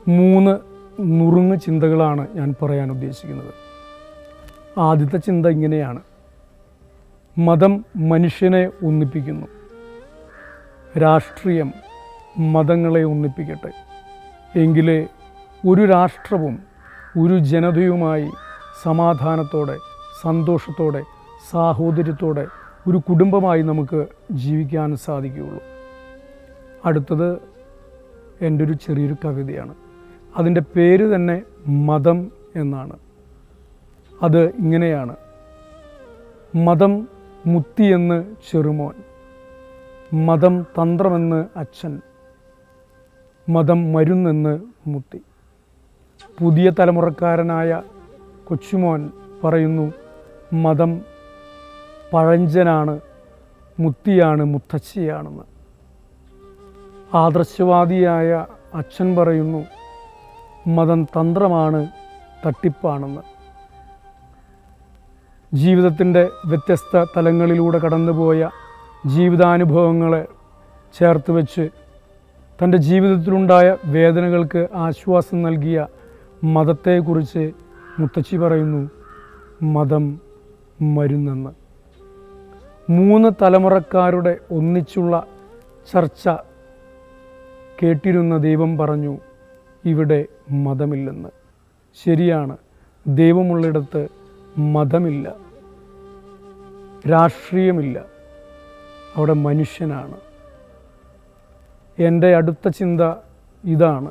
മൂന്ന് നുറുങ്ങ് ചിന്തകളാണ് ഞാൻ പറയാൻ ഉദ്ദേശിക്കുന്നത് ആദ്യത്തെ ചിന്ത ഇങ്ങനെയാണ് മതം മനുഷ്യനെ ഒന്നിപ്പിക്കുന്നു രാഷ്ട്രീയം മതങ്ങളെ ഒന്നിപ്പിക്കട്ടെ എങ്കിലേ ഒരു രാഷ്ട്രവും ഒരു ജനതയുമായി സമാധാനത്തോടെ സന്തോഷത്തോടെ സാഹോദര്യത്തോടെ ഒരു കുടുംബമായി നമുക്ക് ജീവിക്കാൻ സാധിക്കുകയുള്ളൂ അടുത്തത് എൻ്റെ ഒരു ചെറിയൊരു കവിതയാണ് അതിൻ്റെ പേര് തന്നെ മതം എന്നാണ് അത് ഇങ്ങനെയാണ് മതം മുത്തിയെന്ന് ചെറുമോൻ മതം തന്ത്രമെന്ന് അച്ഛൻ മതം മരുന്നെന്ന് മുത്തി പുതിയ തലമുറക്കാരനായ കൊച്ചുമോൻ പറയുന്നു മതം പഴഞ്ചനാണ് മുത്തിയാണ് മുത്തച്ഛിയാണെന്ന് ആദർശവാദിയായ അച്ഛൻ പറയുന്നു മതം തന്ത്രമാണ് തട്ടിപ്പാണെന്ന് ജീവിതത്തിൻ്റെ വ്യത്യസ്ത തലങ്ങളിലൂടെ കടന്നുപോയ ജീവിതാനുഭവങ്ങളെ ചേർത്ത് വെച്ച് തൻ്റെ ജീവിതത്തിലുണ്ടായ വേദനകൾക്ക് ആശ്വാസം നൽകിയ മതത്തെക്കുറിച്ച് മുത്തച്ഛി പറയുന്നു മതം മരുന്നെന്ന് മൂന്ന് തലമുറക്കാരുടെ ഒന്നിച്ചുള്ള ചർച്ച കേട്ടിരുന്ന ദൈവം പറഞ്ഞു ഇവിടെ മതമില്ലെന്ന് ശരിയാണ് ദൈവമുള്ളിടത്ത് മതമില്ല രാഷ്ട്രീയമില്ല അവിടെ മനുഷ്യനാണ് എൻ്റെ അടുത്ത ചിന്ത ഇതാണ്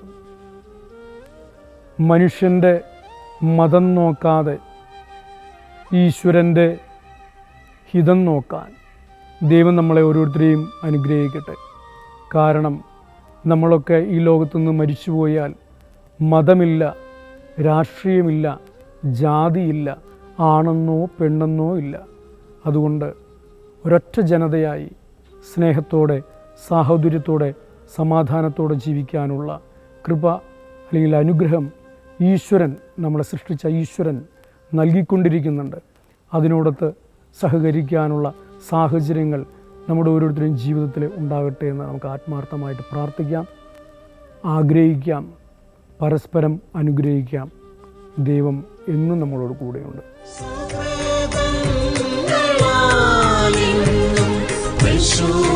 മനുഷ്യൻ്റെ മതം നോക്കാതെ ഈശ്വരൻ്റെ ഹിതം നോക്കാൻ ദൈവം നമ്മളെ ഓരോരുത്തരെയും അനുഗ്രഹിക്കട്ടെ കാരണം നമ്മളൊക്കെ ഈ ലോകത്തുനിന്ന് മരിച്ചുപോയാൽ മതമില്ല രാഷ്ട്രീയമില്ല ജാതിയില്ല ആണെന്നോ പെണ്ണെന്നോ ഇല്ല അതുകൊണ്ട് ഒരൊറ്റ ജനതയായി സ്നേഹത്തോടെ സാഹോദര്യത്തോടെ സമാധാനത്തോടെ ജീവിക്കാനുള്ള കൃപ അല്ലെങ്കിൽ അനുഗ്രഹം ഈശ്വരൻ നമ്മളെ സൃഷ്ടിച്ച ഈശ്വരൻ നൽകിക്കൊണ്ടിരിക്കുന്നുണ്ട് അതിനോടൊത്ത് സഹകരിക്കാനുള്ള സാഹചര്യങ്ങൾ നമ്മുടെ ഓരോരുത്തരുടെയും ജീവിതത്തിൽ ഉണ്ടാകട്ടെ എന്ന് നമുക്ക് ആത്മാർത്ഥമായിട്ട് പ്രാർത്ഥിക്കാം ആഗ്രഹിക്കാം പരസ്പരം അനുഗ്രഹിക്കാം ദൈവം എന്നും നമ്മളോട് കൂടെയുണ്ട് സകലങ്ങളാലെന്നും വിശുദ്ധ